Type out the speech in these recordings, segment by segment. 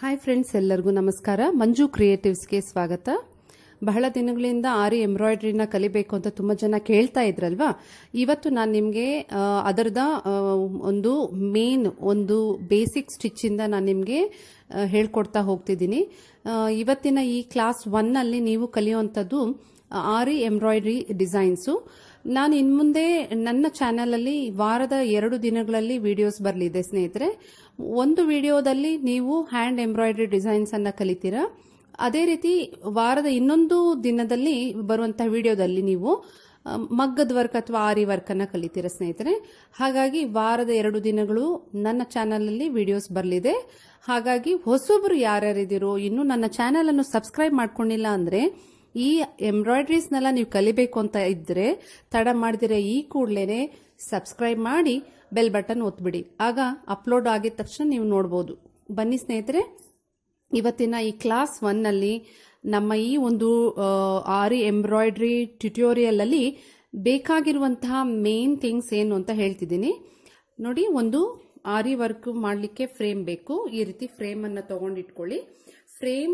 hi friends ಎಲ್ಲರಿಗೂ ನಮಸ್ಕಾರ ಮಂಜು ಕ್ರಿಯೇಟಿವ್ಸ್ಗೆ ಸ್ವಾಗತ ಬಹಳ ದಿನಗಳಿಂದ ಆರಿ ಎಂಬ್ರಾಯ್ಡ್ರಿನ ಕಲಿಬೇಕು ಅಂತ ತುಂಬ ಜನ ಕೇಳ್ತಾ ಇದ್ರಲ್ವಾ ಇವತ್ತು ನಾನು ನಿಮಗೆ ಅದರದ ಆ, ಒಂದು ಮೇನ್ ಒಂದು ಬೇಸಿಕ್ ಸ್ಟಿಚ್ಚಿಂದ ನಾನು ನಿಮಗೆ ಹೇಳ್ಕೊಡ್ತಾ ಹೋಗ್ತಿದ್ದೀನಿ ಆ, ಇವತ್ತಿನ ಈ ಕ್ಲಾಸ್ ಒನ್ನಲ್ಲಿ ನೀವು ಕಲಿಯುವಂಥದ್ದು ಆರಿ ಎಂಬ್ರಾಯ್ಡ್ರಿ ಡಿಸೈನ್ಸು ನಾನು ಇನ್ಮುಂದೆ ನನ್ನ ಚಾನಲಲ್ಲಿ ವಾರದ ಎರಡು ದಿನಗಳಲ್ಲಿ ವಿಡಿಯೋಸ್ ಬರಲಿದೆ ಸ್ನೇಹಿತರೆ ಒಂದು ವಿಡಿಯೋದಲ್ಲಿ ನೀವು ಹ್ಯಾಂಡ್ ಎಂಬ್ರಾಯ್ಡ್ರಿ ಡಿಸೈನ್ಸ್ ಅನ್ನ ಕಲಿತೀರಾ ಅದೇ ರೀತಿ ವಾರದ ಇನ್ನೊಂದು ದಿನದಲ್ಲಿ ಬರುವಂತಹ ವಿಡಿಯೋದಲ್ಲಿ ನೀವು ಆ, ಮಗ್ಗದ ವರ್ಕ್ ಅಥವಾ ಆರಿ ವರ್ಕ್ ಅನ್ನ ಕಲಿತೀರಾ ಸ್ನೇಹಿತರೆ ಹಾಗಾಗಿ ವಾರದ ಎರಡು ದಿನಗಳು ನನ್ನ ಚಾನಲಲ್ಲಿ ವಿಡಿಯೋಸ್ ಬರಲಿದೆ ಹಾಗಾಗಿ ಹೊಸೊಬ್ರು ಯಾರ್ಯಾರಿದ್ದೀರೋ ಇನ್ನೂ ನನ್ನ ಚಾನಲ್ ಅನ್ನು ಸಬ್ಸ್ಕ್ರೈಬ್ ಮಾಡ್ಕೊಂಡಿಲ್ಲ ಅಂದ್ರೆ ಈ ಎಂಬ್ರಾಯ್ಡ್ರೀಸ್ನೆಲ್ಲ ನೀವು ಕಲಿಬೇಕು ಅಂತ ಇದ್ರೆ ತಡ ಮಾಡಿದಿರ ಈ ಕೂಡಲೇ ಸಬ್ಸ್ಕ್ರೈಬ್ ಮಾಡಿ ಬೆಲ್ ಬಟನ್ ಒತ್ಬಿಡಿ ಆಗ ಅಪ್ಲೋಡ್ ಆಗಿದ ತಕ್ಷಣ ನೀವು ನೋಡ್ಬೋದು ಬನ್ನಿ ಸ್ನೇಹಿತರೆ ಇವತ್ತಿನ ಈ ಕ್ಲಾಸ್ ಒನ್ನಲ್ಲಿ ನಮ್ಮ ಈ ಒಂದು ಆ, ಆರಿ ಎಂಬ್ರಾಯ್ಡ್ರಿ ಟ್ಯುಟೋರಿಯಲ್ ಅಲ್ಲಿ ಬೇಕಾಗಿರುವಂತಹ ಮೇನ್ ಥಿಂಗ್ಸ್ ಏನು ಅಂತ ಹೇಳ್ತಿದ್ದೀನಿ ನೋಡಿ ಒಂದು ಆರಿ ವರ್ಕ್ ಮಾಡಲಿಕ್ಕೆ ಫ್ರೇಮ್ ಬೇಕು ಈ ರೀತಿ ಫ್ರೇಮ್ ಅನ್ನ ತಗೊಂಡಿಟ್ಕೊಳ್ಳಿ ಫ್ರೇಮ್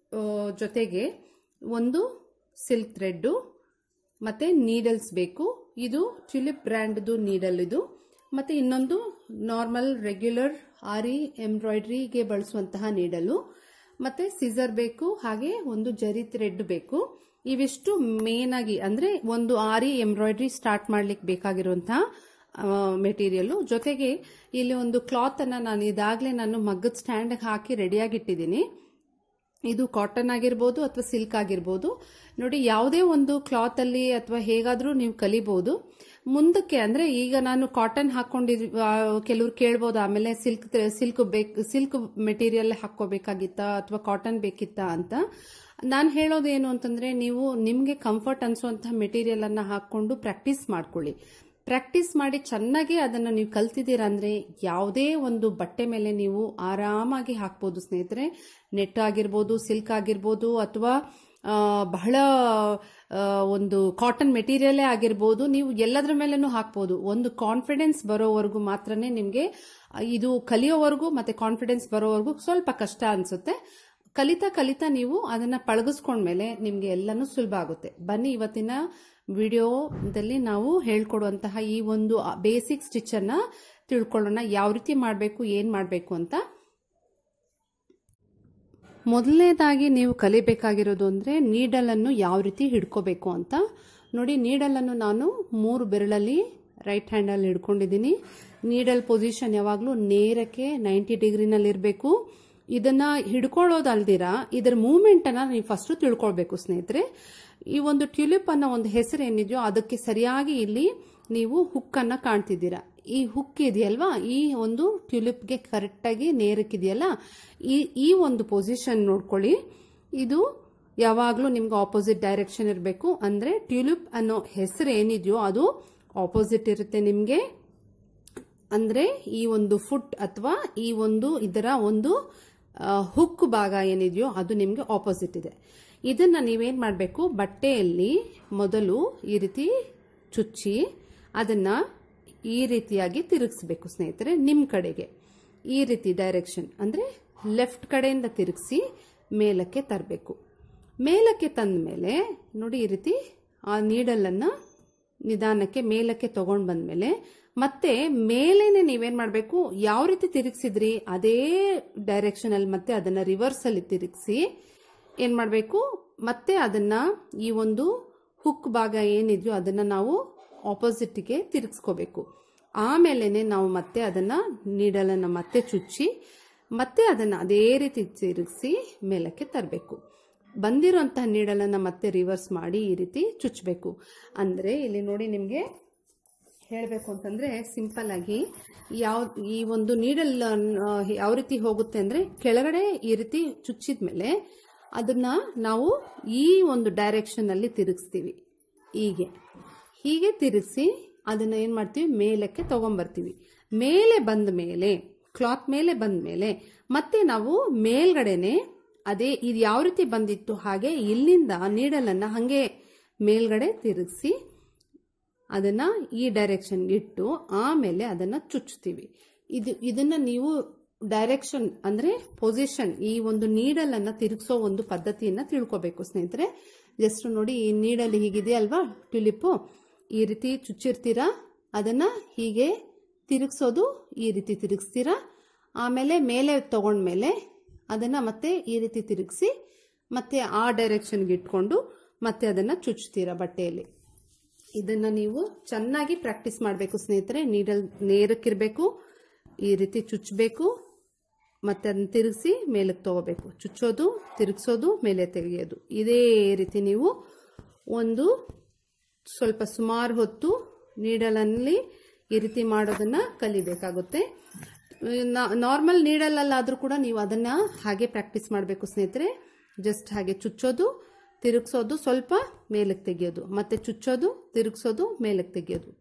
ಜೊತೆಗೆ ಒಂದು ಸಿಲ್ಕ್ ಥ್ರೆಡ್ಡು ಮತ್ತೆ ನೀಡಲ್ಸ್ ಬೇಕು ಇದು ಟ್ಯುಲಿಪ್ ಬ್ರ್ಯಾಂಡ್ದು ನೀಡಲ್ ಇದು ಮತ್ತೆ ಇನ್ನೊಂದು ನಾರ್ಮಲ್ ರೆಗ್ಯುಲರ್ ಆರಿ ಎಂಬ್ರಾಯ್ಡ್ರಿಗೆ ಬಳಸುವಂತಹ ನೀಡಲು ಮತ್ತೆ ಸಿಸರ್ ಬೇಕು ಹಾಗೆ ಒಂದು ಜರಿ ಥ್ರೆಡ್ ಬೇಕು ಇವಿಷ್ಟು ಮೇನ್ ಆಗಿ ಅಂದ್ರೆ ಒಂದು ಆರಿ ಎಂಬ್ರಾಯ್ಡ್ರಿ ಸ್ಟಾರ್ಟ್ ಮಾಡ್ಲಿಕ್ಕೆ ಬೇಕಾಗಿರುವಂತಹ ಮೆಟೀರಿಯಲ್ ಜೊತೆಗೆ ಇಲ್ಲಿ ಒಂದು ಕ್ಲಾತ್ ಅನ್ನ ನಾನು ಇದಾಗಲೇ ನಾನು ಮಗ್ಗದ ಸ್ಟ್ಯಾಂಡ್ ಹಾಕಿ ರೆಡಿಯಾಗಿ ಇಟ್ಟಿದ್ದೀನಿ ಇದು ಕಾಟನ್ ಆಗಿರ್ಬೋದು ಅಥವಾ ಸಿಲ್ಕ್ ಆಗಿರ್ಬೋದು ನೋಡಿ ಯಾವುದೇ ಒಂದು ಕ್ಲಾತ್ ಅಲ್ಲಿ ಅಥವಾ ಹೇಗಾದ್ರೂ ನೀವು ಕಲಿಬಹುದು ಮುಂದಕ್ಕೆ ಅಂದ್ರೆ ಈಗ ನಾನು ಕಾಟನ್ ಹಾಕೊಂಡಿದ್ ಕೆಲವ್ರು ಕೇಳ್ಬೋದು ಆಮೇಲೆ ಸಿಲ್ಕ್ ಸಿಲ್ಕ್ ಬೇಕು ಸಿಲ್ಕ್ ಮೆಟೀರಿಯಲ್ ಹಾಕೋಬೇಕಾಗಿತ್ತಾ ಅಥವಾ ಕಾಟನ್ ಬೇಕಿತ್ತಾ ಅಂತ ನಾನು ಹೇಳೋದೇನು ಅಂತಂದ್ರೆ ನೀವು ನಿಮ್ಗೆ ಕಂಫರ್ಟ್ ಅನ್ಸುವಂತಹ ಮೆಟೀರಿಯಲ್ ಅನ್ನ ಹಾಕೊಂಡು ಪ್ರಾಕ್ಟೀಸ್ ಮಾಡ್ಕೊಳ್ಳಿ ಪ್ರಾಕ್ಟೀಸ್ ಮಾಡಿ ಚೆನ್ನಾಗಿ ಅದನ್ನು ನೀವು ಕಲ್ತಿದ್ದೀರಾ ಅಂದ್ರೆ ಯಾವುದೇ ಒಂದು ಬಟ್ಟೆ ಮೇಲೆ ನೀವು ಆರಾಮಾಗಿ ಹಾಕ್ಬೋದು ಸ್ನೇಹಿತರೆ ನೆಟ್ ಆಗಿರ್ಬೋದು ಸಿಲ್ಕ್ ಆಗಿರ್ಬೋದು ಅಥವಾ ಆ, ಬಹಳ ಆ, ಒಂದು ಕಾಟನ್ ಮೆಟೀರಿಯಲೇ ಆಗಿರ್ಬೋದು ನೀವು ಎಲ್ಲದರ ಮೇಲೂ ಹಾಕ್ಬೋದು ಒಂದು ಕಾನ್ಫಿಡೆನ್ಸ್ ಬರೋವರೆಗೂ ಮಾತ್ರನೇ ನಿಮಗೆ ಇದು ಕಲಿಯೋವರೆಗೂ ಮತ್ತೆ ಕಾನ್ಫಿಡೆನ್ಸ್ ಬರೋವರೆಗೂ ಸ್ವಲ್ಪ ಕಷ್ಟ ಅನ್ಸುತ್ತೆ ಕಲಿತಾ ಕಲಿತಾ ನೀವು ಅದನ್ನ ಪಳಗಿಸ್ಕೊಂಡ್ಮೇಲೆ ನಿಮ್ಗೆ ಎಲ್ಲನೂ ಸುಲಭ ಆಗುತ್ತೆ ಬನ್ನಿ ಇವತ್ತಿನ ವಿಡಿಯೋದಲ್ಲಿ ನಾವು ಹೇಳ್ಕೊಡುವಂತಹ ಈ ಒಂದು ಬೇಸಿಕ್ ಸ್ಟಿಚ್ ಅನ್ನ ತಿಳ್ಕೊಳ್ಳೋಣ ಯಾವ ರೀತಿ ಮಾಡಬೇಕು ಏನ್ ಮಾಡಬೇಕು ಅಂತ ಮೊದಲನೇದಾಗಿ ನೀವು ಕಲಿಬೇಕಾಗಿರೋದು ಅಂದ್ರೆ ನೀಡಲ್ ಅನ್ನು ಯಾವ ರೀತಿ ಹಿಡ್ಕೋಬೇಕು ಅಂತ ನೋಡಿ ನೀಡಲ್ ಅನ್ನು ನಾನು ಮೂರು ಬೆರಳಲ್ಲಿ ರೈಟ್ ಹ್ಯಾಂಡ್ ಅಲ್ಲಿ ಹಿಡ್ಕೊಂಡಿದ್ದೀನಿ ನೀಡಲ್ ಪೊಸಿಷನ್ ಯಾವಾಗಲೂ ನೇರಕ್ಕೆ ನೈಂಟಿ ಡಿಗ್ರಿನಲ್ಲಿ ಇರಬೇಕು ಇದನ್ನ ಹಿಡ್ಕೊಳ್ಳೋದಲ್ದಿರ ಇದರ ಮೂವ್ಮೆಂಟ್ ಅನ್ನ ನೀವು ಫಸ್ಟ್ ತಿಳ್ಕೊಳ್ಬೇಕು ಸ್ನೇಹಿತರೆ ಈ ಒಂದು ಟ್ಯೂಲಿಪ್ ಅನ್ನೋ ಒಂದು ಹೆಸರು ಏನಿದೆಯೋ ಅದಕ್ಕೆ ಸರಿಯಾಗಿ ಇಲ್ಲಿ ನೀವು ಹುಕ್ ಅನ್ನ ಕಾಣ್ತಿದ್ದೀರಾ ಈ ಹುಕ್ ಇದೆಯಲ್ವಾ ಈ ಒಂದು ಟ್ಯೂಲಿಪ್ಗೆ ಕರೆಕ್ಟಾಗಿ ನೇರಕ್ಕಿದೆಯಲ್ಲ ಈ ಈ ಒಂದು ಪೊಸಿಷನ್ ನೋಡ್ಕೊಳ್ಳಿ ಇದು ಯಾವಾಗಲೂ ನಿಮ್ಗೆ ಆಪೋಸಿಟ್ ಡೈರೆಕ್ಷನ್ ಇರಬೇಕು ಅಂದ್ರೆ ಟ್ಯೂಲಿಪ್ ಅನ್ನೋ ಹೆಸರು ಏನಿದೆಯೋ ಅದು ಆಪೋಸಿಟ್ ಇರುತ್ತೆ ನಿಮಗೆ ಅಂದ್ರೆ ಈ ಒಂದು ಫುಟ್ ಅಥವಾ ಈ ಒಂದು ಇದರ ಒಂದು ಹುಕ್ ಭಾಗ ಏನಿದೆಯೋ ಅದು ನಿಮಗೆ ಆಪೋಸಿಟ್ ಇದೆ ಇದನ್ನ ನೀವೇನ್ ಮಾಡಬೇಕು ಬಟ್ಟೆಯಲ್ಲಿ ಮೊದಲು ಈ ರೀತಿ ಚುಚ್ಚಿ ಅದನ್ನ ಈ ರೀತಿಯಾಗಿ ತಿರುಗಿಸ್ಬೇಕು ಸ್ನೇಹಿತರೆ ನಿಮ್ಮ ಕಡೆಗೆ ಈ ರೀತಿ ಡೈರೆಕ್ಷನ್ ಅಂದ್ರೆ ಲೆಫ್ಟ್ ಕಡೆಯಿಂದ ತಿರುಗಿಸಿ ಮೇಲಕ್ಕೆ ತರಬೇಕು ಮೇಲಕ್ಕೆ ತಂದ ಮೇಲೆ ನೋಡಿ ಈ ರೀತಿ ಆ ನೀಡಲನ್ನ ನಿಧಾನಕ್ಕೆ ಮೇಲಕ್ಕೆ ತಗೊಂಡ್ ಬಂದ್ಮೇಲೆ ಮತ್ತೆ ಮೇಲೇನೆ ನೀವೇನ್ ಮಾಡಬೇಕು ಯಾವ ರೀತಿ ತಿರುಗಿಸಿದ್ರಿ ಅದೇ ಡೈರೆಕ್ಷನ್ ಅಲ್ಲಿ ಮತ್ತೆ ಅದನ್ನ ರಿವರ್ಸ್ ಅಲ್ಲಿ ತಿರುಗಿಸಿ ಏನ್ ಮಾಡಬೇಕು ಮತ್ತೆ ಅದನ್ನ ಈ ಒಂದು ಹುಕ್ ಭಾಗ ಏನಿದೆಯೋ ಅದನ್ನ ನಾವು ಆಪೋಸಿಟ್ಗೆ ತಿರುಗಿಸ್ಕೋಬೇಕು ಆಮೇಲೆನೆ ನಾವು ಮತ್ತೆ ಅದನ್ನ ನೀಡಲನ್ನ ಮತ್ತೆ ಚುಚ್ಚಿ ಮತ್ತೆ ಅದನ್ನ ಅದೇ ರೀತಿ ತಿರುಗಿಸಿ ಮೇಲಕ್ಕೆ ತರಬೇಕು ಬಂದಿರುವಂತಹ ನೀಡಲನ್ನ ಮತ್ತೆ ರಿವರ್ಸ್ ಮಾಡಿ ಈ ರೀತಿ ಚುಚ್ಚಬೇಕು ಅಂದ್ರೆ ಇಲ್ಲಿ ನೋಡಿ ನಿಮ್ಗೆ ಹೇಳಬೇಕು ಅಂತಂದ್ರೆ ಸಿಂಪಲ್ ಆಗಿ ಯಾವ ಈ ಒಂದು ನೀಡಲ್ ಯಾವ ರೀತಿ ಹೋಗುತ್ತೆ ಅಂದ್ರೆ ಕೆಳಗಡೆ ಈ ರೀತಿ ಚುಚ್ಚಿದ ಮೇಲೆ ಅದನ್ನ ನಾವು ಈ ಒಂದು ಡೈರೆಕ್ಷನ್ ಅಲ್ಲಿ ತಿರುಗಿಸ್ತೀವಿ ಹೀಗೆ ಹೀಗೆ ತಿರುಗಿಸಿ ಅದನ್ನ ಏನ್ ಮಾಡ್ತೀವಿ ಮೇಲಕ್ಕೆ ತಗೊಂಡ್ಬರ್ತೀವಿ ಮೇಲೆ ಬಂದ ಮೇಲೆ ಕ್ಲಾತ್ ಮೇಲೆ ಬಂದ ಮೇಲೆ ಮತ್ತೆ ನಾವು ಮೇಲ್ಗಡೆನೆ ಅದೇ ಇದು ಯಾವ ರೀತಿ ಬಂದಿತ್ತು ಹಾಗೆ ಇಲ್ಲಿಂದ ನೀಡಲನ್ನ ಹಂಗೆ ಮೇಲ್ಗಡೆ ತಿರುಗಿಸಿ ಅದನ್ನ ಈ ಡೈರೆಕ್ಷನ್ ಇಟ್ಟು ಆಮೇಲೆ ಅದನ್ನ ಚುಚ್ತೀವಿ ಇದು ಇದನ್ನ ನೀವು ಡೈರೆಕ್ಷನ್ ಅಂದ್ರೆ ಪೊಸಿಷನ್ ಈ ಒಂದು ನೀಡಲ್ ಅನ್ನ ತಿರುಗಿಸೋ ಒಂದು ಪದ್ಧತಿಯನ್ನ ತಿಳ್ಕೊಬೇಕು ಸ್ನೇಹಿತರೆ ಜಸ್ಟ್ ನೋಡಿ ಈ ನೀಡಲ್ ಹೀಗಿದೆ ಅಲ್ವಾ ಟ್ಯುಲಿಪ್ಪು ಈ ರೀತಿ ಚುಚ್ಚಿರ್ತೀರಾ ಅದನ್ನ ಹೀಗೆ ತಿರುಗಿಸೋದು ಈ ರೀತಿ ತಿರುಗಿಸ್ತೀರಾ ಆಮೇಲೆ ಮೇಲೆ ತಗೊಂಡ್ಮೇಲೆ ಅದನ್ನ ಮತ್ತೆ ಈ ರೀತಿ ತಿರುಗಿಸಿ ಮತ್ತೆ ಆ ಡೈರೆಕ್ಷನ್ಗೆ ಇಟ್ಕೊಂಡು ಮತ್ತೆ ಅದನ್ನ ಚುಚ್ತೀರಾ ಬಟ್ಟೆಯಲ್ಲಿ ಇದನ್ನ ನೀವು ಚೆನ್ನಾಗಿ ಪ್ರಾಕ್ಟೀಸ್ ಮಾಡಬೇಕು ಸ್ನೇಹಿತರೆ ನೀಡಲ್ ನೇರಕ್ಕಿರಬೇಕು ಈ ರೀತಿ ಚುಚ್ಚಬೇಕು ಮತ್ತೆ ಅದನ್ನ ತಿರುಗಿಸಿ ಮೇಲಕ್ಕೆ ತಗೋಬೇಕು ಚುಚ್ಚೋದು ತಿರುಗಿಸೋದು ಮೇಲೆ ತೆಗೆಯೋದು ಇದೇ ರೀತಿ ನೀವು ಒಂದು ಸ್ವಲ್ಪ ಸುಮಾರು ಹೊತ್ತು ನೀಡಲಲ್ಲಿ ಈ ರೀತಿ ಮಾಡೋದನ್ನ ಕಲಿಬೇಕಾಗುತ್ತೆ ನಾರ್ಮಲ್ ನೀಡಲಲ್ಲಾದ್ರೂ ಕೂಡ ನೀವು ಅದನ್ನ ಹಾಗೆ ಪ್ರಾಕ್ಟೀಸ್ ಮಾಡಬೇಕು ಸ್ನೇಹಿತರೆ ಜಸ್ಟ್ ಹಾಗೆ ಚುಚ್ಚೋದು ತಿರುಗಿಸೋದು ಸ್ವಲ್ಪ ಮೇಲಕ್ಕೆ ತೆಗೆಯೋದು ಮತ್ತೆ ಚುಚ್ಚೋದು ತಿರುಗಿಸೋದು ಮೇಲಕ್ಕೆ ತೆಗೆಯೋದು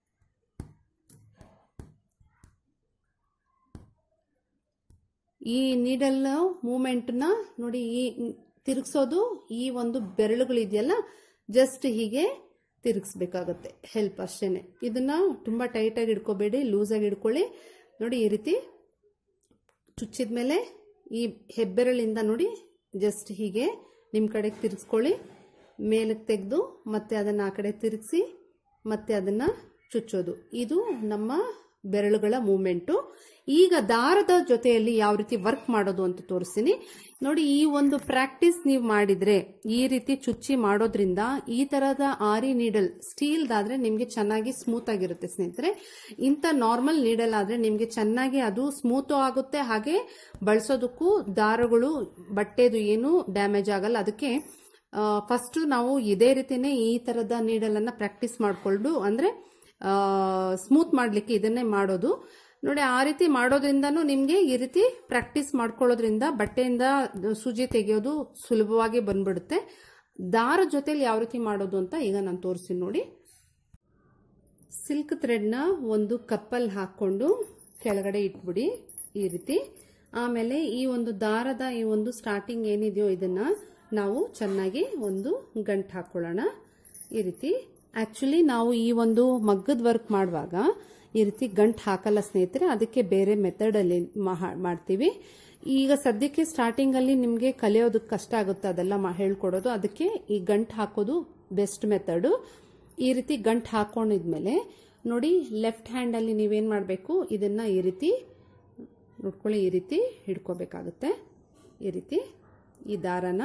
ಈ ನೀಡಲ್ ಮೂಮೆಂಟ್ನ ನೋಡಿ ಈ ತಿರುಗಿಸೋದು ಈ ಒಂದು ಬೆರಳುಗಳಿದೆಯಲ್ಲ ಜಸ್ಟ್ ಹೀಗೆ ತಿರುಗಿಸ್ಬೇಕಾಗತ್ತೆ ಹೆಲ್ಪ್ ಅಷ್ಟೇನೆ ಇದನ್ನ ತುಂಬಾ ಟೈಟಾಗಿ ಹಿಡ್ಕೋಬೇಡಿ ಲೂಸಾಗಿ ಹಿಡ್ಕೊಳ್ಳಿ ನೋಡಿ ಈ ರೀತಿ ಚುಚ್ಚಿದ್ಮೇಲೆ ಈ ಹೆಬ್ಬೆರಳಿಂದ ನೋಡಿ ಜಸ್ಟ್ ಹೀಗೆ ನಿಮ್ಮ ಕಡೆಗೆ ತಿರುಗಿಸ್ಕೊಳ್ಳಿ ಮೇಲಕ್ಕೆ ತೆಗೆದು ಮತ್ತೆ ಅದನ್ನು ಆ ಕಡೆ ತಿರುಗಿಸಿ ಮತ್ತೆ ಅದನ್ನು ಚುಚ್ಚೋದು ಇದು ನಮ್ಮ ಬೆರಳುಗಳ ಮೂಮೆಂಟು ಈಗ ದಾರದ ಜೊತೆಯಲ್ಲಿ ಯಾವ ರೀತಿ ವರ್ಕ್ ಮಾಡೋದು ಅಂತ ತೋರಿಸ್ತೀನಿ ನೋಡಿ ಈ ಒಂದು ಪ್ರಾಕ್ಟೀಸ್ ನೀವು ಮಾಡಿದ್ರೆ ಈ ರೀತಿ ಚುಚ್ಚಿ ಮಾಡೋದ್ರಿಂದ ಈ ತರದ ಆರಿ ನೀಡಲ್ ಸ್ಟೀಲ್ದಾದ್ರೆ ನಿಮ್ಗೆ ಚೆನ್ನಾಗಿ ಸ್ಮೂತ್ ಆಗಿರುತ್ತೆ ಸ್ನೇಹಿತರೆ ಇಂಥ ನಾರ್ಮಲ್ ನೀಡಲ್ ಆದ್ರೆ ನಿಮ್ಗೆ ಚೆನ್ನಾಗಿ ಅದು ಸ್ಮೂತು ಆಗುತ್ತೆ ಹಾಗೆ ಬಳಸೋದಕ್ಕೂ ದಾರಗಳು ಬಟ್ಟೆದು ಏನು ಡ್ಯಾಮೇಜ್ ಆಗಲ್ಲ ಅದಕ್ಕೆ ಫಸ್ಟ್ ನಾವು ಇದೇ ರೀತಿನೇ ಈ ತರದ ನೀಡಲ್ ಅನ್ನ ಪ್ರಾಕ್ಟೀಸ್ ಮಾಡಿಕೊಂಡು ಅಂದ್ರೆ ಸ್ಮೂತ್ ಮಾಡ್ಲಿಕ್ಕೆ ಇದನ್ನೇ ಮಾಡೋದು ನೋಡಿ ಆ ರೀತಿ ಮಾಡೋದ್ರಿಂದನೂ ನಿಮ್ಗೆ ಈ ರೀತಿ ಪ್ರಾಕ್ಟೀಸ್ ಮಾಡ್ಕೊಳ್ಳೋದ್ರಿಂದ ಬಟ್ಟೆಯಿಂದ ಸೂಜಿ ತೆಗೆಯೋದು ಸುಲಭವಾಗಿ ಬಂದ್ಬಿಡುತ್ತೆ ದಾರ ಜೊತೆಲಿ ಯಾವ ರೀತಿ ಮಾಡೋದು ಅಂತ ಈಗ ನಾನು ತೋರಿಸ್ತೀನಿ ನೋಡಿ ಸಿಲ್ಕ್ ಥ್ರೆಡ್ನ ಒಂದು ಕಪ್ಪಲ್ಲಿ ಹಾಕೊಂಡು ಕೆಳಗಡೆ ಇಟ್ಬಿಡಿ ಈ ರೀತಿ ಆಮೇಲೆ ಈ ಒಂದು ದಾರದ ಈ ಒಂದು ಸ್ಟಾರ್ಟಿಂಗ್ ಏನಿದೆಯೋ ಇದನ್ನ ನಾವು ಚೆನ್ನಾಗಿ ಒಂದು ಗಂಟು ಹಾಕೊಳ್ಳೋಣ ಈ ರೀತಿ ಆಕ್ಚುಲಿ ನಾವು ಈ ಒಂದು ಮಗ್ಗದ ವರ್ಕ್ ಮಾಡುವಾಗ ಈ ರೀತಿ ಗಂಟು ಹಾಕಲ್ಲ ಸ್ನೇಹಿತರೆ ಅದಕ್ಕೆ ಬೇರೆ ಮೆಥಡಲ್ಲಿ ಮಾಡ್ತೀವಿ ಈಗ ಸದ್ಯಕ್ಕೆ ಸ್ಟಾರ್ಟಿಂಗ್ ಅಲ್ಲಿ ನಿಮಗೆ ಕಲಿಯೋದಕ್ಕೆ ಕಷ್ಟ ಆಗುತ್ತೆ ಅದೆಲ್ಲ ಹೇಳ್ಕೊಡೋದು ಅದಕ್ಕೆ ಈ ಗಂಟು ಹಾಕೋದು ಬೆಸ್ಟ್ ಮೆಥಡು ಈ ರೀತಿ ಗಂಟು ಹಾಕೊಂಡಿದ್ಮೇಲೆ ನೋಡಿ ಲೆಫ್ಟ್ ಹ್ಯಾಂಡಲ್ಲಿ ನೀವೇನು ಮಾಡಬೇಕು ಇದನ್ನ ಈ ರೀತಿ ನೋಡ್ಕೊಳ್ಳಿ ಈ ರೀತಿ ಹಿಡ್ಕೋಬೇಕಾಗುತ್ತೆ ಈ ರೀತಿ ಈ ದಾರನ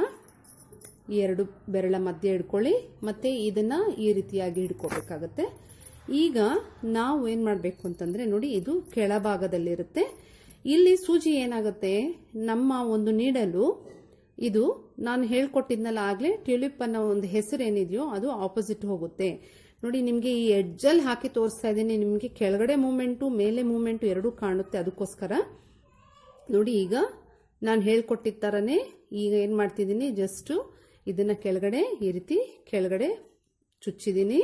ಈ ಎರಡು ಬೆರಳ ಮಧ್ಯೆ ಹಿಡ್ಕೊಳ್ಳಿ ಮತ್ತೆ ಇದನ್ನ ಈ ರೀತಿಯಾಗಿ ಹಿಡ್ಕೋಬೇಕಾಗತ್ತೆ ಈಗ ನಾವು ಏನ್ ಮಾಡಬೇಕು ಅಂತಂದ್ರೆ ನೋಡಿ ಇದು ಕೆಳಭಾಗದಲ್ಲಿರುತ್ತೆ ಇಲ್ಲಿ ಸೂಜಿ ಏನಾಗುತ್ತೆ ನಮ್ಮ ಒಂದು ನೀಡಲು ಇದು ನಾನು ಹೇಳ್ಕೊಟ್ಟಿದ್ನಲ್ಲ ಆಗ್ಲೇ ಟ್ಯೂಲಿಪ್ ಅನ್ನೋ ಒಂದು ಹೆಸರು ಏನಿದೆಯೋ ಅದು ಆಪೋಸಿಟ್ ಹೋಗುತ್ತೆ ನೋಡಿ ನಿಮಗೆ ಈ ಎಡ್ಜಲ್ಲಿ ಹಾಕಿ ತೋರಿಸ್ತಾ ಇದ್ದೀನಿ ನಿಮಗೆ ಕೆಳಗಡೆ ಮೂಮೆಂಟು ಮೇಲೆ ಮೂಮೆಂಟು ಎರಡೂ ಕಾಣುತ್ತೆ ಅದಕ್ಕೋಸ್ಕರ ನೋಡಿ ಈಗ ನಾನು ಹೇಳ್ಕೊಟ್ಟಿದ್ದ ಥರನೇ ಈಗ ಏನು ಮಾಡ್ತಿದ್ದೀನಿ ಜಸ್ಟು ಇದನ್ನ ಕೆಳಗಡೆ ಈ ರೀತಿ ಕೆಳಗಡೆ ಚುಚ್ಚಿದ್ದೀನಿ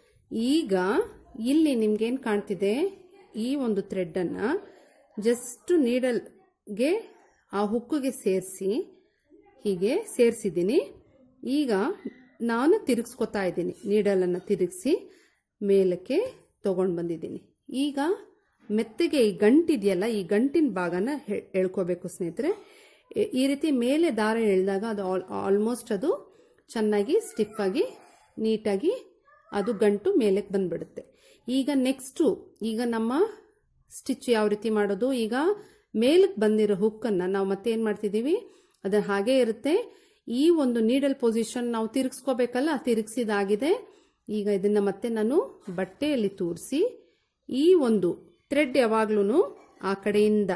ಈಗ ಇಲ್ಲಿ ನಿಮ್ಗೇನು ಕಾಣ್ತಿದೆ ಈ ಒಂದು ಥ್ರೆಡ್ಡನ್ನು ಜಸ್ಟ್ ನೀಡಲ್ಗೆ ಆ ಹುಕ್ಕಿಗೆ ಸೇರಿಸಿ ಹೀಗೆ ಸೇರಿಸಿದ್ದೀನಿ ಈಗ ನಾನು ತಿರುಗಿಸ್ಕೊತಾ ಇದ್ದೀನಿ ನೀಡಲನ್ನು ತಿರುಗಿಸಿ ಮೇಲಕ್ಕೆ ತಗೊಂಡು ಬಂದಿದ್ದೀನಿ ಈಗ ಮೆತ್ತಗೆ ಈ ಗಂಟಿದೆಯಲ್ಲ ಈ ಗಂಟಿನ ಭಾಗನ ಎಳ್ಕೋಬೇಕು ಸ್ನೇಹಿತರೆ ಈ ರೀತಿ ಮೇಲೆ ದಾರ ಎಳೆದಾಗ ಅದು ಆಲ್ಮೋಸ್ಟ್ ಅದು ಚೆನ್ನಾಗಿ ಸ್ಟಿಫ್ ಆಗಿ ನೀಟಾಗಿ ಅದು ಗಂಟು ಮೇಲಕ್ಕೆ ಬಂದ್ಬಿಡುತ್ತೆ ಈಗ ನೆಕ್ಸ್ಟು ಈಗ ನಮ್ಮ ಸ್ಟಿಚ್ ಯಾವ ರೀತಿ ಮಾಡೋದು ಈಗ ಮೇಲಕ್ಕೆ ಬಂದಿರೋ ಹುಕ್ಕನ್ನು ನಾವು ಮತ್ತೆ ಏನು ಮಾಡ್ತಿದ್ದೀವಿ ಅದು ಹಾಗೆ ಇರುತ್ತೆ ಈ ಒಂದು ನೀಡಲ್ ಪೊಸಿಷನ್ ನಾವು ತಿರುಗಿಸ್ಕೋಬೇಕಲ್ಲ ತಿರುಗಿಸಿದಾಗಿದೆ ಈಗ ಇದನ್ನ ಮತ್ತೆ ನಾನು ಬಟ್ಟೆಯಲ್ಲಿ ತೂರಿಸಿ ಈ ಒಂದು ಥ್ರೆಡ್ ಯಾವಾಗ್ಲೂ ಆ ಕಡೆಯಿಂದ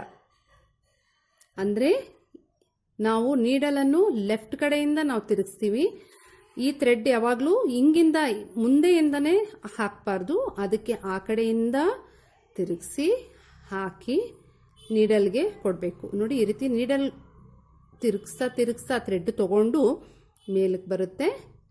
ಅಂದರೆ ನಾವು ನೀಡಲನ್ನು ಲೆಫ್ಟ್ ಕಡೆಯಿಂದ ನಾವು ತಿರುಗಿಸ್ತೀವಿ ಈ ಥ್ರೆಡ್ ಯಾವಾಗಲೂ ಹಿಂಗಿಂದ ಮುಂದೆಯಿಂದನೇ ಹಾಕಬಾರ್ದು ಅದಕ್ಕೆ ಆ ಕಡೆಯಿಂದ ತಿರುಗಿಸಿ ಹಾಕಿ ನೀಡಲ್ಗೆ ಕೊಡಬೇಕು ನೋಡಿ ಈ ರೀತಿ ನೀಡಲ್ ತಿರುಗಿಸ್ತಾ ತಿರುಗಿಸ್ತಾ ಥ್ರೆಡ್ ತಗೊಂಡು ಮೇಲಕ್ಕೆ ಬರುತ್ತೆ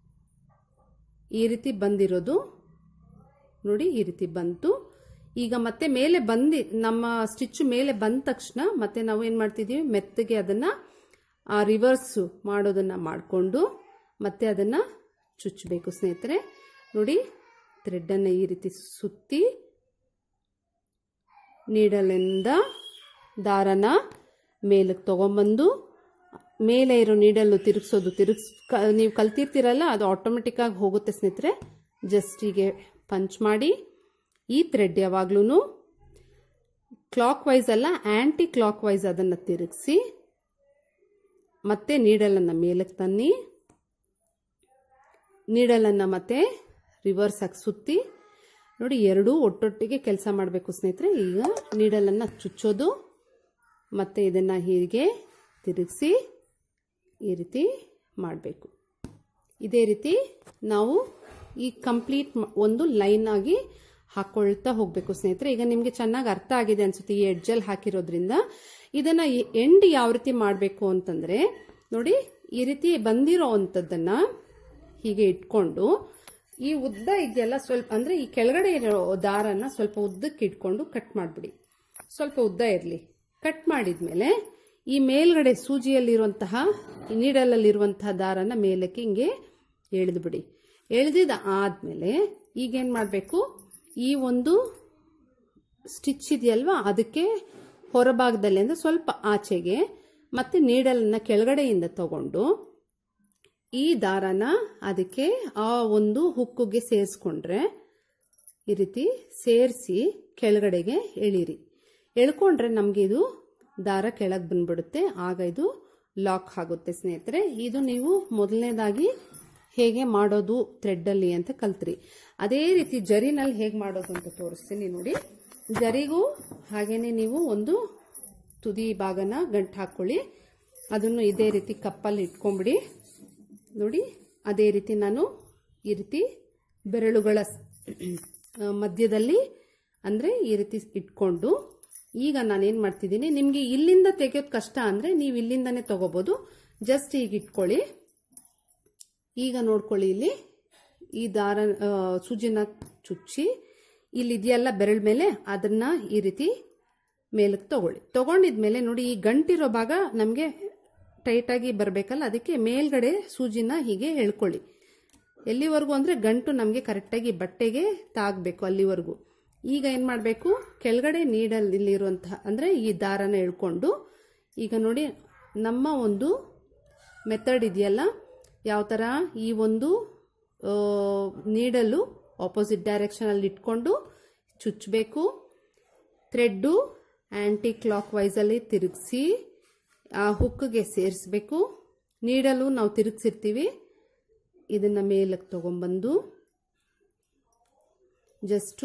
ಈ ರೀತಿ ಬಂದಿರೋದು ನೋಡಿ ಈ ರೀತಿ ಬಂತು ಈಗ ಮತ್ತೆ ಮೇಲೆ ಬಂದಿ ನಮ್ಮ ಸ್ಟಿಚ್ ಮೇಲೆ ಬಂದ ತಕ್ಷಣ ಮತ್ತೆ ನಾವು ಏನು ಮಾಡ್ತಿದ್ದೀವಿ ಮೆತ್ತಗೆ ಅದನ್ನು ಆ ರಿವರ್ಸ್ ಮಾಡೋದನ್ನು ಮಾಡಿಕೊಂಡು ಮತ್ತೆ ಅದನ್ನು ಚುಚ್ಚಬೇಕು ಸ್ನೇಹಿತರೆ ನೋಡಿ ಥ್ರೆಡ್ಡನ್ನು ಈ ರೀತಿ ಸುತ್ತಿ ನೀಡಲಿಂದ ದಾರನ ಮೇಲಕ್ಕೆ ತಗೊಂಬಂದು ಮೇಲೆ ಇರೋ ನೀಡಲ್ಲು ತಿರುಗಿಸೋದು ತಿರುಗಿಸ್ ಕ ನೀವು ಕಲ್ತಿರ್ತೀರಲ್ಲ ಅದು ಆಟೋಮೆಟಿಕ್ಕಾಗಿ ಹೋಗುತ್ತೆ ಸ್ನೇಹಿತರೆ ಜಸ್ಟ್ ಹೀಗೆ ಪಂಚ್ ಮಾಡಿ ಈ ಥ್ರೆಡ್ ಯಾವಾಗ್ಲೂ ಕ್ಲಾಕ್ ವೈಸ್ ಅಲ್ಲ ಆ್ಯಂಟಿ ಕ್ಲಾಕ್ ವೈಸ್ ಅದನ್ನು ತಿರುಗಿಸಿ ಮತ್ತೆ ನೀಡಲನ್ನು ಮೇಲಕ್ಕೆ ತನ್ನಿ ನೀಡಲನ್ನು ಮತ್ತೆ ರಿವರ್ಸ್ ಆಗಿ ಸುತ್ತಿ ನೋಡಿ ಎರಡೂ ಒಟ್ಟೊಟ್ಟಿಗೆ ಕೆಲಸ ಮಾಡಬೇಕು ಸ್ನೇಹಿತರೆ ಈಗ ನೀಡಲನ್ನು ಚುಚ್ಚೋದು ಮತ್ತು ಇದನ್ನು ಹೀಗೆ ತಿರುಗಿಸಿ ಈ ರೀತಿ ಮಾಡಬೇಕು ಇದೇ ರೀತಿ ನಾವು ಈ ಕಂಪ್ಲೀಟ್ ಒಂದು ಲೈನ್ ಆಗಿ ಹಾಕೊಳ್ತಾ ಹೋಗಬೇಕು ಸ್ನೇಹಿತರೆ ಈಗ ನಿಮಗೆ ಚೆನ್ನಾಗಿ ಅರ್ಥ ಆಗಿದೆ ಅನ್ಸುತ್ತೆ ಈ ಎಡ್ಜಲ್ಲಿ ಹಾಕಿರೋದ್ರಿಂದ ಇದನ್ನ ಎಂಡ್ ಯಾವ ರೀತಿ ಮಾಡಬೇಕು ಅಂತಂದ್ರೆ ನೋಡಿ ಈ ರೀತಿ ಬಂದಿರೋ ಅಂಥದ್ದನ್ನ ಹೀಗೆ ಇಟ್ಕೊಂಡು ಈ ಉದ್ದ ಇದೆಯಲ್ಲ ಸ್ವಲ್ಪ ಅಂದ್ರೆ ಈ ಕೆಳಗಡೆ ಇರೋ ದಾರನ ಸ್ವಲ್ಪ ಉದ್ದಕ್ಕೆ ಇಟ್ಕೊಂಡು ಕಟ್ ಮಾಡಿಬಿಡಿ ಸ್ವಲ್ಪ ಉದ್ದ ಇರಲಿ ಕಟ್ ಮಾಡಿದ್ಮೇಲೆ ಈ ಮೇಲ್ಗಡೆ ಸೂಜಿಯಲ್ಲಿರುವಂತಹ ನೀಡಲಲ್ಲಿರುವಂತಹ ದಾರನ ಮೇಲಕ್ಕೆ ಹಿಂಗೆ ಎಳೆದು ಬಿಡಿ ಎಳೆದಿದ ಆದಮೇಲೆ ಈಗೇನು ಮಾಡಬೇಕು ಈ ಒಂದು ಸ್ಟಿಚ್ ಇದೆಯಲ್ವಾ ಅದಕ್ಕೆ ಹೊರಭಾಗದಲ್ಲಿ ಅಂದರೆ ಸ್ವಲ್ಪ ಆಚೆಗೆ ಮತ್ತೆ ನೀಡಲನ್ನ ಕೆಳಗಡೆಯಿಂದ ತಗೊಂಡು ಈ ದಾರನ ಅದಕ್ಕೆ ಆ ಒಂದು ಹುಕ್ಕುಗೆ ಸೇರಿಸ್ಕೊಂಡ್ರೆ ಈ ರೀತಿ ಸೇರಿಸಿ ಕೆಳಗಡೆಗೆ ಎಳೀರಿ ಎಳ್ಕೊಂಡ್ರೆ ನಮಗೆ ಇದು ದಾರ ಕೆಳಗೆ ಬಂದ್ಬಿಡುತ್ತೆ ಆಗ ಇದು ಲಾಕ್ ಆಗುತ್ತೆ ಸ್ನೇಹಿತರೆ ಇದು ನೀವು ಮೊದಲನೇದಾಗಿ ಹೇಗೆ ಮಾಡೋದು ಥ್ರೆಡ್ಡಲ್ಲಿ ಅಂತ ಕಲ್ತ್ರಿ ಅದೇ ರೀತಿ ಜರಿನಲ್ಲಿ ಹೇಗೆ ಮಾಡೋದು ಅಂತ ತೋರಿಸ್ತೀನಿ ನೋಡಿ ಜರಿಗೂ ಹಾಗೇನೆ ನೀವು ಒಂದು ತುದಿ ಭಾಗನ ಗಂಟು ಹಾಕ್ಕೊಳ್ಳಿ ಅದನ್ನು ಇದೇ ರೀತಿ ಕಪ್ಪಲ್ಲಿ ಇಟ್ಕೊಂಬಿಡಿ ನೋಡಿ ಅದೇ ರೀತಿ ನಾನು ಈ ರೀತಿ ಬೆರಳುಗಳ ಮಧ್ಯದಲ್ಲಿ ಅಂದರೆ ಈ ರೀತಿ ಇಟ್ಕೊಂಡು ಈಗ ನಾನೇನು ಮಾಡ್ತಿದ್ದೀನಿ ನಿಮಗೆ ಇಲ್ಲಿಂದ ತೆಗೆಯೋದು ಕಷ್ಟ ಅಂದರೆ ನೀವು ಇಲ್ಲಿಂದನೇ ತಗೋಬೋದು ಜಸ್ಟ್ ಈಗ ಇಟ್ಕೊಳ್ಳಿ ಈಗ ನೋಡ್ಕೊಳ್ಳಿ ಇಲ್ಲಿ ಈ ದಾರ ಸೂಜಿನ ಚುಚ್ಚಿ ಇಲ್ಲಿ ಇದೆಯಲ್ಲ ಬೆರಳ ಮೇಲೆ ಅದನ್ನ ಈ ರೀತಿ ಮೇಲಕ್ಕೆ ತಗೊಳ್ಳಿ ತಗೊಂಡಿದ್ಮೇಲೆ ನೋಡಿ ಈ ಗಂಟಿರೋ ಭಾಗ ನಮಗೆ ಟೈಟಾಗಿ ಬರಬೇಕಲ್ಲ ಅದಕ್ಕೆ ಮೇಲ್ಗಡೆ ಸೂಜಿನ ಹೀಗೆ ಎಳ್ಕೊಳ್ಳಿ ಎಲ್ಲಿವರೆಗೂ ಅಂದರೆ ಗಂಟು ನಮಗೆ ಕರೆಕ್ಟಾಗಿ ಬಟ್ಟೆಗೆ ತಾಗಬೇಕು ಅಲ್ಲಿವರೆಗೂ ಈಗ ಏನು ಮಾಡಬೇಕು ಕೆಳಗಡೆ ನೀಡಲ್ ಇಲ್ಲಿರುವಂತಹ ಅಂದರೆ ಈ ದಾರನ ಎಳ್ಕೊಂಡು ಈಗ ನೋಡಿ ನಮ್ಮ ಒಂದು ಮೆಥಡ್ ಇದೆಯಲ್ಲ ಯಾವ ಥರ ಈ ಒಂದು ನೀಡಲು ಆಪೋಸಿಟ್ ಡೈರೆಕ್ಷನಲ್ಲಿ ಇಟ್ಕೊಂಡು ಚುಚ್ಚಬೇಕು ಥ್ರೆಡ್ಡು ಆ್ಯಂಟಿ ಕ್ಲಾಕ್ ವೈಸಲ್ಲಿ ತಿರುಗಿಸಿ ಆ ಹುಕ್ಕಿಗೆ ಸೇರಿಸ್ಬೇಕು ನೀಡಲು ನಾವು ತಿರುಗಿಸಿರ್ತೀವಿ ಇದನ್ನು ಮೇಲಕ್ಕೆ ತೊಗೊಂಬಂದು ಜಸ್ಟು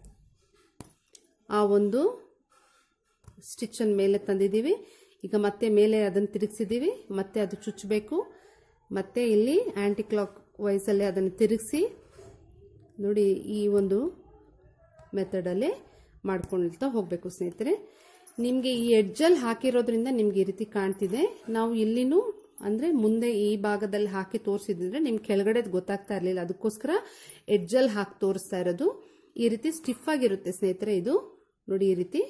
ಆ ಒಂದು ಸ್ಟಿಚ್ಚನ್ನು ಮೇಲೆ ತಂದಿದ್ದೀವಿ ಈಗ ಮತ್ತೆ ಮೇಲೆ ಅದನ್ನು ತಿರುಗಿಸಿದ್ದೀವಿ ಮತ್ತೆ ಅದು ಚುಚ್ಚಬೇಕು ಮತ್ತೆ ಇಲ್ಲಿ ಆ್ಯಂಟಿ ಕ್ಲಾಕ್ ವೈಸಲ್ಲಿ ಅದನ್ನು ತಿರುಗಿಸಿ ನೋಡಿ ಈ ಒಂದು ಮೆಥಡಲ್ಲೇ ಮಾಡ್ಕೊಳ್ತಾ ಹೋಗಬೇಕು ಸ್ನೇಹಿತರೆ ನಿಮಗೆ ಈ ಎಡ್ಜಲ್ಲಿ ಹಾಕಿರೋದ್ರಿಂದ ನಿಮ್ಗೆ ಈ ರೀತಿ ಕಾಣ್ತಿದೆ ನಾವು ಇಲ್ಲಿನೂ ಅಂದರೆ ಮುಂದೆ ಈ ಭಾಗದಲ್ಲಿ ಹಾಕಿ ತೋರಿಸಿದ್ರೆ ನಿಮ್ಗೆ ಕೆಳಗಡೆದು ಗೊತ್ತಾಗ್ತಾ ಇರಲಿಲ್ಲ ಅದಕ್ಕೋಸ್ಕರ ಎಡ್ಜಲ್ಲಿ ಹಾಕಿ ತೋರಿಸ್ತಾ ಇರೋದು ಈ ರೀತಿ ಸ್ಟಿಫ್ ಆಗಿರುತ್ತೆ ಸ್ನೇಹಿತರೆ ಇದು ನೋಡಿ ಈ ರೀತಿ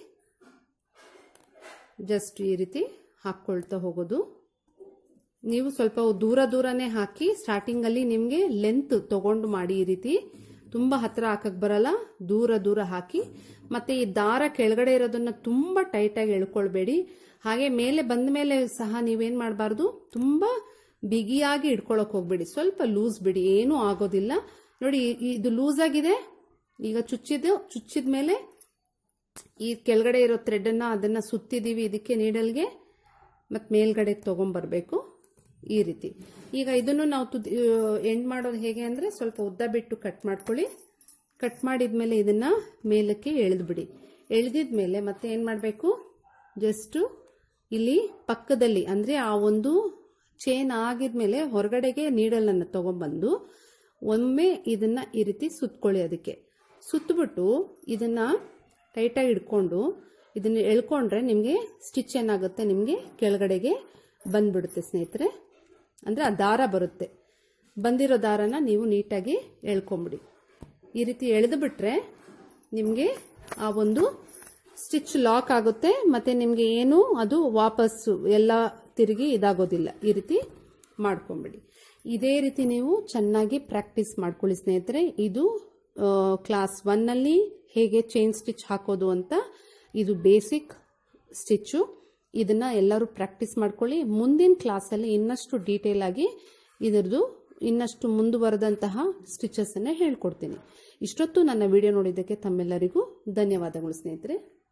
ಜಸ್ಟ್ ಈ ರೀತಿ ಹಾಕ್ಕೊಳ್ತಾ ಹೋಗೋದು ನೀವು ಸ್ವಲ್ಪ ದೂರ ದೂರನೇ ಹಾಕಿ ಸ್ಟಾರ್ಟಿಂಗಲ್ಲಿ ನಿಮಗೆ ಲೆಂತ್ ತಗೊಂಡು ಮಾಡಿ ಈ ರೀತಿ ತುಂಬ ಹತ್ರ ಹಾಕಕ್ಕೆ ಬರಲ್ಲ ದೂರ ದೂರ ಹಾಕಿ ಮತ್ತೆ ಈ ದಾರ ಕೆಳಗಡೆ ಇರೋದನ್ನ ತುಂಬ ಟೈಟಾಗಿ ಎಳ್ಕೊಳ್ಬೇಡಿ ಹಾಗೆ ಮೇಲೆ ಬಂದ ಮೇಲೆ ಸಹ ನೀವೇನು ಮಾಡಬಾರ್ದು ತುಂಬ ಬಿಗಿಯಾಗಿ ಇಟ್ಕೊಳಕ್ ಹೋಗ್ಬೇಡಿ ಸ್ವಲ್ಪ ಲೂಸ್ ಬಿಡಿ ಏನೂ ಆಗೋದಿಲ್ಲ ನೋಡಿ ಇದು ಲೂಸ್ ಆಗಿದೆ ಈಗ ಚುಚ್ಚಿದ್ದು ಚುಚ್ಚಿದ ಮೇಲೆ ಈ ಕೆಳಗಡೆ ಇರೋ ಥ್ರೆಡನ್ನು ಅದನ್ನು ಸುತ್ತಿದ್ದೀವಿ ಇದಕ್ಕೆ ನೀಡಲ್ಗೆ ಮತ್ತು ಮೇಲ್ಗಡೆ ತೊಗೊಂಬರ್ಬೇಕು ಈ ರೀತಿ ಈಗ ಇದನ್ನು ನಾವು ತುದಿ ಎಂಡ್ ಮಾಡೋದು ಹೇಗೆ ಅಂದರೆ ಸ್ವಲ್ಪ ಉದ್ದ ಬಿಟ್ಟು ಕಟ್ ಮಾಡ್ಕೊಳ್ಳಿ ಕಟ್ ಮಾಡಿದ್ಮೇಲೆ ಇದನ್ನು ಮೇಲಕ್ಕೆ ಎಳೆದ್ಬಿಡಿ ಎಳೆದಿದ್ಮೇಲೆ ಮತ್ತೆ ಏನು ಮಾಡಬೇಕು ಜಸ್ಟು ಇಲ್ಲಿ ಪಕ್ಕದಲ್ಲಿ ಅಂದರೆ ಆ ಒಂದು ಚೇನ್ ಆಗಿದ್ಮೇಲೆ ಹೊರಗಡೆಗೆ ನೀಡಲನ್ನು ತೊಗೊಂಬಂದು ಒಮ್ಮೆ ಇದನ್ನು ಈ ರೀತಿ ಸುತ್ಕೊಳ್ಳಿ ಅದಕ್ಕೆ ಸುತ್ತಬಿಟ್ಟು ಇದನ್ನು ಟೈಟಾಗಿ ಇಟ್ಕೊಂಡು ಇದನ್ನು ಎಳ್ಕೊಂಡ್ರೆ ನಿಮಗೆ ಸ್ಟಿಚ್ ಏನಾಗುತ್ತೆ ನಿಮಗೆ ಕೆಳಗಡೆಗೆ ಬಂದ್ಬಿಡುತ್ತೆ ಸ್ನೇಹಿತರೆ ಅಂದರೆ ಆ ದಾರ ಬರುತ್ತೆ ಬಂದಿರೋ ದಾರನ ನೀವು ನೀಟಾಗಿ ಎಳ್ಕೊಂಬಿಡಿ ಈ ರೀತಿ ಎಳೆದು ಬಿಟ್ರೆ ನಿಮಗೆ ಆ ಒಂದು ಸ್ಟಿಚ್ ಲಾಕ್ ಆಗುತ್ತೆ ಮತ್ತು ನಿಮಗೆ ಏನು ಅದು ವಾಪಸ್ಸು ಎಲ್ಲ ತಿರುಗಿ ಇದಾಗೋದಿಲ್ಲ ಈ ರೀತಿ ಮಾಡ್ಕೊಂಬಿಡಿ ಇದೇ ರೀತಿ ನೀವು ಚೆನ್ನಾಗಿ ಪ್ರಾಕ್ಟೀಸ್ ಮಾಡ್ಕೊಳ್ಳಿ ಸ್ನೇಹಿತರೆ ಇದು ಕ್ಲಾಸ್ ಒನ್ನಲ್ಲಿ ಹೇಗೆ ಚೈನ್ ಸ್ಟಿಚ್ ಹಾಕೋದು ಅಂತ ಇದು ಬೇಸಿಕ್ ಸ್ಟಿಚ್ಚು ಇದನ್ನ ಎಲ್ಲರೂ ಪ್ರಾಕ್ಟೀಸ್ ಮಾಡ್ಕೊಳ್ಳಿ ಮುಂದಿನ ಕ್ಲಾಸಲ್ಲಿ ಇನ್ನಷ್ಟು ಡೀಟೇಲ್ ಆಗಿ ಇದರದು ಇನ್ನಷ್ಟು ಮುಂದುವರೆದಂತಹ ಸ್ಟಿಚಸ್ ಅನ್ನ ಹೇಳ್ಕೊಡ್ತೀನಿ ಇಷ್ಟೊತ್ತು ನನ್ನ ವಿಡಿಯೋ ನೋಡಿದ್ದಕ್ಕೆ ತಮ್ಮೆಲ್ಲರಿಗೂ ಧನ್ಯವಾದಗಳು ಸ್ನೇಹಿತರೆ